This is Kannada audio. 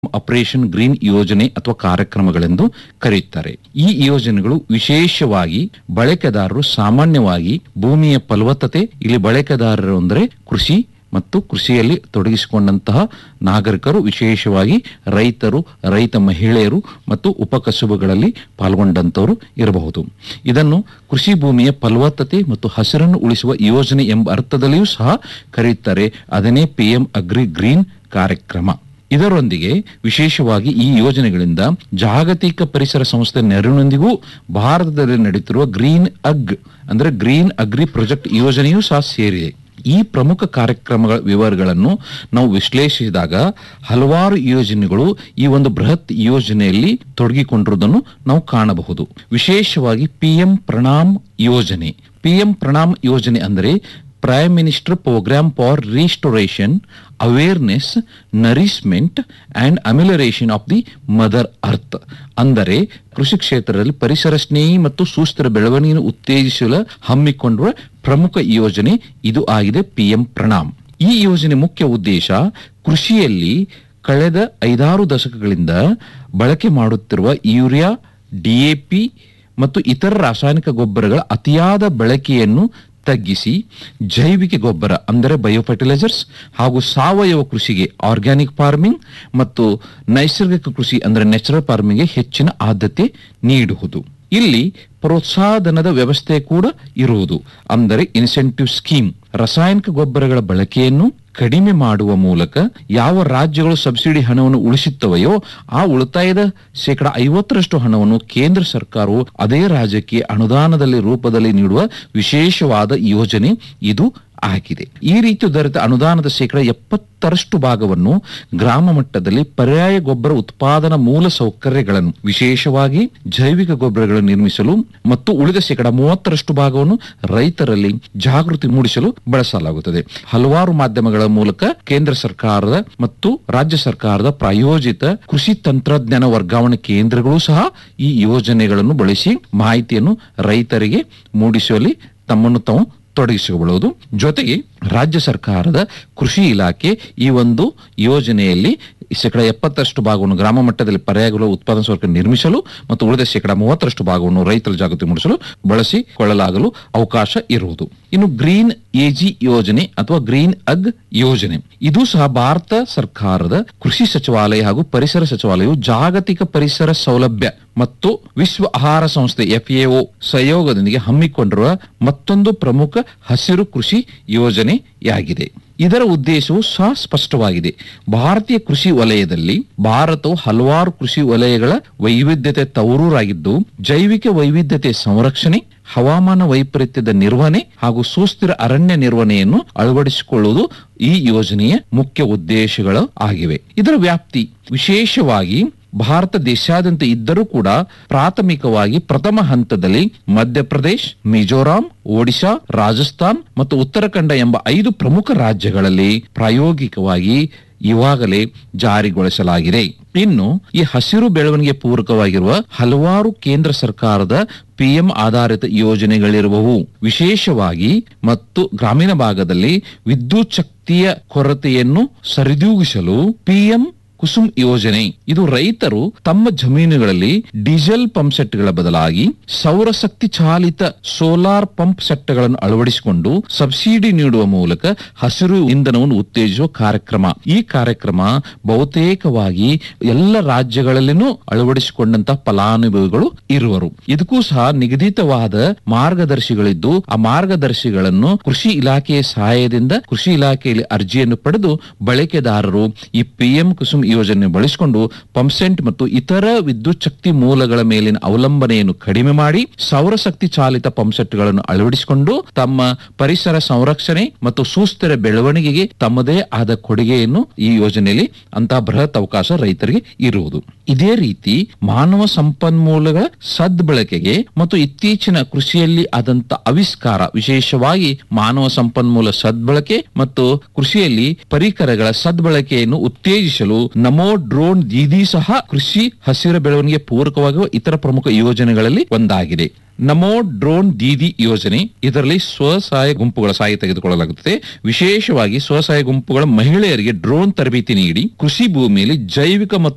ಆಪರೇಷನ್ ಗ್ರೀನ್ ಯೋಜನೆ ಅಥವಾ ಕಾರ್ಯಕ್ರಮಗಳೆಂದು ಕರೆಯುತ್ತಾರೆ ಈ ಯೋಜನೆಗಳು ವಿಶೇಷವಾಗಿ ಬಳಕೆದಾರರು ಸಾಮಾನ್ಯವಾಗಿ ಭೂಮಿಯ ಫಲವತ್ತತೆ ಇಲ್ಲಿ ಬಳಕೆದಾರರು ಅಂದರೆ ಕೃಷಿ ಮತ್ತು ಕೃಷಿಯಲ್ಲಿ ತೊಡಗಿಸಿಕೊಂಡಂತಹ ನಾಗರಿಕರು ವಿಶೇಷವಾಗಿ ರೈತರು ರೈತ ಮಹಿಳೆಯರು ಮತ್ತು ಉಪಕಸುಬುಗಳಲ್ಲಿ ಪಾಲ್ಗೊಂಡಂತವರು ಇರಬಹುದು ಇದನ್ನು ಕೃಷಿ ಭೂಮಿಯ ಫಲವತ್ತತೆ ಮತ್ತು ಹಸಿರನ್ನು ಉಳಿಸುವ ಯೋಜನೆ ಎಂಬ ಅರ್ಥದಲ್ಲಿಯೂ ಸಹ ಕರೆಯುತ್ತಾರೆ ಅದನ್ನೇ ಪಿಎಂ ಅಗ್ರಿ ಗ್ರೀನ್ ಕಾರ್ಯಕ್ರಮ ಇದರೊಂದಿಗೆ ವಿಶೇಷವಾಗಿ ಈ ಯೋಜನೆಗಳಿಂದ ಜಾಗತಿಕ ಪರಿಸರ ಸಂಸ್ಥೆ ನೆರವಿನೊಂದಿಗೂ ಭಾರತದಲ್ಲಿ ನಡೆಯುತ್ತಿರುವ ಗ್ರೀನ್ ಅಗ್ ಅಂದ್ರೆ ಗ್ರೀನ್ ಅಗ್ರಿ ಪ್ರಾಜೆಕ್ಟ್ ಯೋಜನೆಯೂ ಸಹ ಸೇರಿದೆ ಈ ಪ್ರಮುಖ ಕಾರ್ಯಕ್ರಮಗಳ ವಿವರಗಳನ್ನು ನಾವು ವಿಶ್ಲೇಷಿಸಿದಾಗ ಹಲವಾರು ಯೋಜನೆಗಳು ಈ ಒಂದು ಬೃಹತ್ ಯೋಜನೆಯಲ್ಲಿ ತೊಡಗಿಕೊಂಡಿರುವುದನ್ನು ನಾವು ಕಾಣಬಹುದು ವಿಶೇಷವಾಗಿ ಪಿಎಂ ಪ್ರಣಾಮ್ ಯೋಜನೆ ಪಿಎಂ ಪ್ರಣಾಮ್ ಯೋಜನೆ ಅಂದರೆ prime minister programme for restoration awareness nourishment and amelioration of the mother earth ಅಂದರೆ ಕೃಷಿ ಕ್ಷೇತ್ರದಲ್ಲಿ ಪರಿಸರ ಸ್ನೇಹಿ ಮತ್ತು ಸುಸ್ಥಿರ ಬೆಳವಣಿಗೆಯನ್ನು ಉತ್ತೇಜಿಸಲು ಹಮ್ಮಿಕೊಂಡಿರುವ ಪ್ರಮುಖ ಯೋಜನೆ ಇದು ಆಗಿದೆ ಪಿಎಂ ಪ್ರಣಾಮ್ ಈ ಯೋಜನೆ ಮುಖ್ಯ ಉದ್ದೇಶ ಕೃಷಿಯಲ್ಲಿ ಕಳೆದ ಐದಾರು ದಶಕಗಳಿಂದ ಬಳಕೆ ಮಾಡುತ್ತಿರುವ ಯೂರಿಯಾ ಡಿಎಪಿ ಮತ್ತು ಇತರ ರಾಸಾಯನಿಕ ಗೊಬ್ಬರಗಳ ಅತಿಯಾದ ಬಳಕೆಯನ್ನು ತಗ್ಗಿಸಿ ಜೈವಿಕ ಗೊಬ್ಬರ ಅಂದರೆ ಬಯೋಫರ್ಟಿಲೈಸರ್ಸ್ ಹಾಗೂ ಸಾವಯವ ಕೃಷಿಗೆ ಆರ್ಗ್ಯಾನಿಕ್ ಫಾರ್ಮಿಂಗ್ ಮತ್ತು ನೈಸರ್ಗಿಕ ಕೃಷಿ ಅಂದರೆ ನ್ಯಾಚುರಲ್ ಫಾರ್ಮಿಂಗ್ಗೆ ಹೆಚ್ಚಿನ ಆದ್ಯತೆ ನೀಡುವುದು ಇಲ್ಲಿ ಪ್ರೋತ್ಸಾಹಧನದ ವ್ಯವಸ್ಥೆ ಕೂಡ ಇರುವುದು ಅಂದರೆ ಇನ್ಸೆಂಟಿವ್ ಸ್ಕೀಮ್ ರಾಸಾಯನಿಕ ಗೊಬ್ಬರಗಳ ಬಳಕೆಯನ್ನು ಕಡಿಮೆ ಮಾಡುವ ಮೂಲಕ ಯಾವ ರಾಜ್ಯಗಳು ಸಬ್ಸಿಡಿ ಹಣವನ್ನು ಉಳಿಸುತ್ತವೆಯೋ ಆ ಉಳಿತಾಯದ ಶೇಕಡ ಐವತ್ತರಷ್ಟು ಹಣವನ್ನು ಕೇಂದ್ರ ಸರ್ಕಾರವು ಅದೇ ರಾಜ್ಯಕ್ಕೆ ಅನುದಾನದಲ್ಲಿ ರೂಪದಲ್ಲಿ ನೀಡುವ ವಿಶೇಷವಾದ ಯೋಜನೆ ಇದು ಆಗಿದೆ ಈ ರೀತಿ ದೊರೆತ ಅನುದಾನದ ಶೇಕಡ ಎಪ್ಪತ್ತರಷ್ಟು ಭಾಗವನ್ನು ಗ್ರಾಮ ಮಟ್ಟದಲ್ಲಿ ಪರ್ಯಾಯ ಗೊಬ್ಬರ ಉತ್ಪಾದನಾ ಮೂಲ ಸೌಕರ್ಯಗಳನ್ನು ವಿಶೇಷವಾಗಿ ಜೈವಿಕ ಗೊಬ್ಬರಗಳನ್ನು ನಿರ್ಮಿಸಲು ಮತ್ತು ಉಳಿದ ಶೇಕಡ ಮೂವತ್ತರಷ್ಟು ಭಾಗವನ್ನು ರೈತರಲ್ಲಿ ಜಾಗೃತಿ ಮೂಡಿಸಲು ಬಳಸಲಾಗುತ್ತದೆ ಹಲವಾರು ಮಾಧ್ಯಮಗಳ ಮೂಲಕ ಕೇಂದ್ರ ಸರ್ಕಾರದ ಮತ್ತು ರಾಜ್ಯ ಸರ್ಕಾರದ ಪ್ರಾಯೋಜಿತ ಕೃಷಿ ತಂತ್ರಜ್ಞಾನ ವರ್ಗಾವಣೆ ಕೇಂದ್ರಗಳು ಸಹ ಈ ಯೋಜನೆಗಳನ್ನು ಬಳಸಿ ಮಾಹಿತಿಯನ್ನು ರೈತರಿಗೆ ಮೂಡಿಸುವಲ್ಲಿ ತಮ್ಮನ್ನು ತಾವು ತೊಡಗಿಸಿಕೊಳ್ಳುವುದು ಜೊತೆಗೆ ರಾಜ್ಯ ಸರ್ಕಾರದ ಕೃಷಿ ಇಲಾಖೆ ಈ ಒಂದು ಯೋಜನೆಯಲ್ಲಿ ಶೇಕಡ ಎಪ್ಪತ್ತರಷ್ಟು ಭಾಗವನ್ನು ಗ್ರಾಮ ಮಟ್ಟದಲ್ಲಿ ಪರ್ಯಾಯಗಳು ಉತ್ಪಾದನಾ ಸೌಕರ್ಯ ನಿರ್ಮಿಸಲು ಮತ್ತು ಉಳಿದ ಶೇಕಡ ಮೂವತ್ತರಷ್ಟು ಭಾಗವನ್ನು ರೈತರ ಜಾಗೃತಿ ಮೂಡಿಸಲು ಬಳಸಿಕೊಳ್ಳಲಾಗಲು ಅವಕಾಶ ಇರುವುದು ಇನ್ನು ಗ್ರೀನ್ ಎಜಿ ಯೋಜನೆ ಅಥವಾ ಗ್ರೀನ್ ಅಗ್ ಯೋಜನೆ ಇದು ಸಹ ಭಾರತ ಸರ್ಕಾರದ ಕೃಷಿ ಸಚಿವಾಲಯ ಹಾಗೂ ಪರಿಸರ ಸಚಿವಾಲಯವು ಜಾಗತಿಕ ಪರಿಸರ ಸೌಲಭ್ಯ ಮತ್ತು ವಿಶ್ವ ಆಹಾರ ಸಂಸ್ಥೆ ಎಫ್ಎಒ ಸಹಯೋಗದೊಂದಿಗೆ ಹಮ್ಮಿಕೊಂಡಿರುವ ಮತ್ತೊಂದು ಪ್ರಮುಖ ಹಸಿರು ಕೃಷಿ ಯೋಜನೆಯಾಗಿದೆ ಇದರ ಉದ್ದೇಶವು ಸಹ ಸ್ಪಷ್ಟವಾಗಿದೆ ಭಾರತೀಯ ಕೃಷಿ ವಲಯದಲ್ಲಿ ಭಾರತವು ಹಲವಾರು ಕೃಷಿ ವಲಯಗಳ ವೈವಿಧ್ಯತೆ ತವರೂರಾಗಿದ್ದು ಜೈವಿಕ ವೈವಿಧ್ಯತೆ ಸಂರಕ್ಷಣೆ ಹವಾಮಾನ ವೈಪರೀತ್ಯದ ನಿರ್ವಹಣೆ ಹಾಗೂ ಸುಸ್ಥಿರ ಅರಣ್ಯ ನಿರ್ವಹಣೆಯನ್ನು ಅಳವಡಿಸಿಕೊಳ್ಳುವುದು ಈ ಯೋಜನೆಯ ಮುಖ್ಯ ಉದ್ದೇಶಗಳು ಆಗಿವೆ ಇದರ ವ್ಯಾಪ್ತಿ ವಿಶೇಷವಾಗಿ ಭಾರತ ದೇಶಾದ್ಯಂತ ಇದ್ದರೂ ಕೂಡ ಪ್ರಾಥಮಿಕವಾಗಿ ಪ್ರಥಮ ಹಂತದಲ್ಲಿ ಮಧ್ಯಪ್ರದೇಶ್ ಮಿಜೋರಾಂ ಒಡಿಶಾ ರಾಜಸ್ಥಾನ್ ಮತ್ತು ಉತ್ತರಾಖಂಡ ಎಂಬ ಐದು ಪ್ರಮುಖ ರಾಜ್ಯಗಳಲ್ಲಿ ಪ್ರಾಯೋಗಿಕವಾಗಿ ಇವಾಗಲೇ ಜಾರಿಗೊಳಿಸಲಾಗಿದೆ ಇನ್ನು ಈ ಹಸಿರು ಬೆಳವಣಿಗೆ ಪೂರಕವಾಗಿರುವ ಹಲವಾರು ಕೇಂದ್ರ ಸರ್ಕಾರದ ಪಿಎಂ ಆಧಾರಿತ ಯೋಜನೆಗಳಿರುವವು ವಿಶೇಷವಾಗಿ ಮತ್ತು ಗ್ರಾಮೀಣ ಭಾಗದಲ್ಲಿ ವಿದ್ಯುತ್ ಶಕ್ತಿಯ ಕೊರತೆಯನ್ನು ಸರಿದೂಗಿಸಲು ಪಿಎಂ ಕುಸುಮ್ ಯೋಜನೆ ಇದು ರೈತರು ತಮ್ಮ ಜಮೀನುಗಳಲ್ಲಿ ಡೀಸೆಲ್ ಪಂಪ್ ಸೆಟ್ಗಳ ಬದಲಾಗಿ ಸೌರಶಕ್ತಿ ಚಾಲಿತ ಸೋಲಾರ್ ಪಂಪ್ ಸೆಟ್ಗಳನ್ನು ಅಳವಡಿಸಿಕೊಂಡು ಸಬ್ಸಿಡಿ ನೀಡುವ ಮೂಲಕ ಹಸಿರು ಇಂಧನವನ್ನು ಉತ್ತೇಜಿಸುವ ಕಾರ್ಯಕ್ರಮ ಈ ಕಾರ್ಯಕ್ರಮ ಬಹುತೇಕವಾಗಿ ಎಲ್ಲ ರಾಜ್ಯಗಳಲ್ಲಿನೂ ಅಳವಡಿಸಿಕೊಂಡಂತಹ ಫಲಾನುಭವಿಗಳು ಇರುವರು ಇದಕ್ಕೂ ಸಹ ನಿಗದಿತವಾದ ಮಾರ್ಗದರ್ಶಿಗಳಿದ್ದು ಆ ಮಾರ್ಗದರ್ಶಿಗಳನ್ನು ಕೃಷಿ ಇಲಾಖೆಯ ಸಹಾಯದಿಂದ ಕೃಷಿ ಇಲಾಖೆಯಲ್ಲಿ ಅರ್ಜಿಯನ್ನು ಪಡೆದು ಬಳಕೆದಾರರು ಈ ಪಿಎಂ ಕುಸುಮ್ ಯೋಜನೆ ಬಳಸಿಕೊಂಡು ಪಂಪ್ಸೆಂಟ್ ಮತ್ತು ಇತರ ವಿದ್ಯುತ್ ಶಕ್ತಿ ಮೂಲಗಳ ಮೇಲಿನ ಅವಲಂಬನೆಯನ್ನು ಕಡಿಮೆ ಮಾಡಿ ಸೌರಶಕ್ತಿ ಚಾಲಿತ ಪಂಪ್ಸೆಟ್ಗಳನ್ನು ಅಳವಡಿಸಿಕೊಂಡು ತಮ್ಮ ಪರಿಸರ ಸಂರಕ್ಷಣೆ ಮತ್ತು ಸುಸ್ಥಿರ ಬೆಳವಣಿಗೆಗೆ ತಮ್ಮದೇ ಆದ ಕೊಡುಗೆಯನ್ನು ಈ ಯೋಜನೆಯಲ್ಲಿ ಅಂತಹ ಬೃಹತ್ ಅವಕಾಶ ರೈತರಿಗೆ ಇರುವುದು ಇದೇ ರೀತಿ ಮಾನವ ಸಂಪನ್ಮೂಲಗಳ ಸದ್ಬಳಕೆಗೆ ಮತ್ತು ಇತ್ತೀಚಿನ ಕೃಷಿಯಲ್ಲಿ ಆದಂತ ಆವಿಷ್ಕಾರ ವಿಶೇಷವಾಗಿ ಮಾನವ ಸಂಪನ್ಮೂಲ ಸದ್ಬಳಕೆ ಮತ್ತು ಕೃಷಿಯಲ್ಲಿ ಪರಿಕರಗಳ ಸದ್ಬಳಕೆಯನ್ನು ಉತ್ತೇಜಿಸಲು ನಮೋ ಡ್ರೋನ್ ದೀದಿ ಸಹ ಕೃಷಿ ಹಸಿರು ಬೆಳವಣಿಗೆ ಪೂರಕವಾಗುವ ಇತರ ಪ್ರಮುಖ ಯೋಜನೆಗಳಲ್ಲಿ ಒಂದಾಗಿದೆ ನಮೋ ಡ್ರೋನ್ ದೀದಿ ಯೋಜನೆ ಇದರಲ್ಲಿ ಸ್ವಸಹಾಯ ಗುಂಪುಗಳ ಸಹಾಯ ತೆಗೆದುಕೊಳ್ಳಲಾಗುತ್ತದೆ ವಿಶೇಷವಾಗಿ ಸ್ವಸಹಾಯ ಗುಂಪುಗಳ ಮಹಿಳೆಯರಿಗೆ ಡ್ರೋನ್ ತರಬೇತಿ ನೀಡಿ ಕೃಷಿ ಭೂಮಿಯಲ್ಲಿ ಜೈವಿಕ ಮತ್ತು